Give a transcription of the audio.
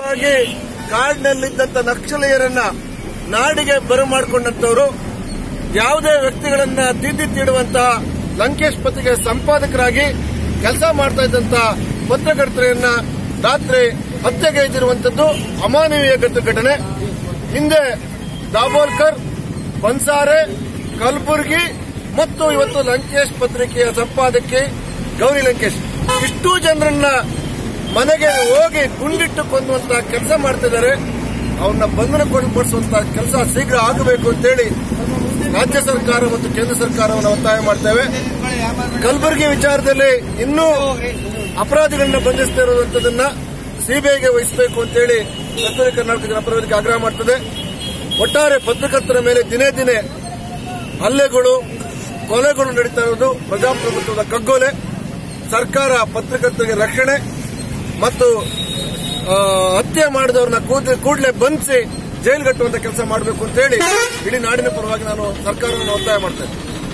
ಆಗಿ ಕಾಡಿನಲ್ಲಿದ್ದಂತ ನಕ್ಸಲೀಯರನ್ನ ನಾಡಿಗೆ ಬರಮಾಡಿಕೊಂಡಂತವರು ಯಾವುದೇ ವ್ಯಕ್ತಿಗಳನ್ನ ತಿದ್ದಿ ತೀಡುವಂತಹ ಲಂಕೇಶ್ ಪತ್ರಿಕೆ ಸಂಪಾದಕರಾಗಿ ಕೆಲಸ ಮಾಡ್ತಾ ಇದ್ದಂತ ಪತ್ರಕರ್ತರನ್ನ ರಾತ್ರಿ ಹತ್ಯೆಗೈದಿರುವಂತದ್ದು ಅಮಾನವೀಯ ಘಟ- ಘಟನೆ ಹಿಂದೆ ದಾಬೋಲ್ಕರ್ ಬನ್ಸಾರೆ ಕಲಬುರ್ಗಿ ಮತ್ತು ಇವತ್ತು ಲಂಕೇಶ್ ಪತ್ರಿಕೆಯ ಸಂಪಾದಕಿ ಗೌರಿ ಲಂಕೇಶ್ ಇಷ್ಟೂ ಜನರನ್ನ ಮನೆಗೆ ಹೋಗಿ ಗುಂಡಿಟ್ಟು ಕೊಂದುವಂತ ಕೆಲಸ ಮಾಡ್ತಿದ್ದಾರೆ ಅವ್ರನ್ನ ಬಂಧನಕ್ಕೊಳಪಡಿಸುವಂತ ಕೆಲಸ ಶೀಘ್ರ ಆಗಬೇಕು ಅಂತೇಳಿ ರಾಜ್ಯ ಸರ್ಕಾರ ಮತ್ತು ಕೇಂದ್ರ ಸರ್ಕಾರವನ್ನು ಒತ್ತಾಯ ಮಾಡ್ತೇವೆ ಕಲಬುರಗಿ ವಿಚಾರದಲ್ಲಿ ಇನ್ನೂ ಅಪರಾಧಿಗಳನ್ನ ಬಂಧಿಸ್ತಾ ಇರುವಂತದನ್ನ ಸಿಬಿಐಗೆ ವಹಿಸಬೇಕು ಅಂತೇಳಿ ಕಸ್ತೂರಿ ಕರ್ನಾಟಕ ಜನಪರವಾಗಿ ಆಗ್ರಹ ಮಾಡ್ತದೆ ಒಟ್ಟಾರೆ ಪತ್ರಕರ್ತರ ಮೇಲೆ ದಿನೇ ದಿನೇ ಹಲ್ಲೆಗಳು ಕೊಲೆಗಳು ನಡೀತಾ ಇರುವುದು ಪ್ರಜಾಪ್ರಭುತ್ವದ ಕಗ್ಗೊಲೆ ಸರ್ಕಾರ ಪತ್ರಕರ್ತರಿಗೆ ರಕ್ಷಣೆ ಮತ್ತು ಆ, ಹತ್ಯೆ ಮಾಡಿದವ್ರನ್ನ ಕೂಡಲೇ ಬಂಧಿಸಿ ಜೈಲ್ಗಟ್ಟುವಂತ ಕೆಲಸ ಮಾಡಬೇಕು ಅಂತೇಳಿ ಇಡೀ ನಾಡಿನ ಪರವಾಗಿ ನಾನು ಸರ್ಕಾರವನ್ನು ಒತ್ತಾಯ ಮಾಡ್ತೇನೆ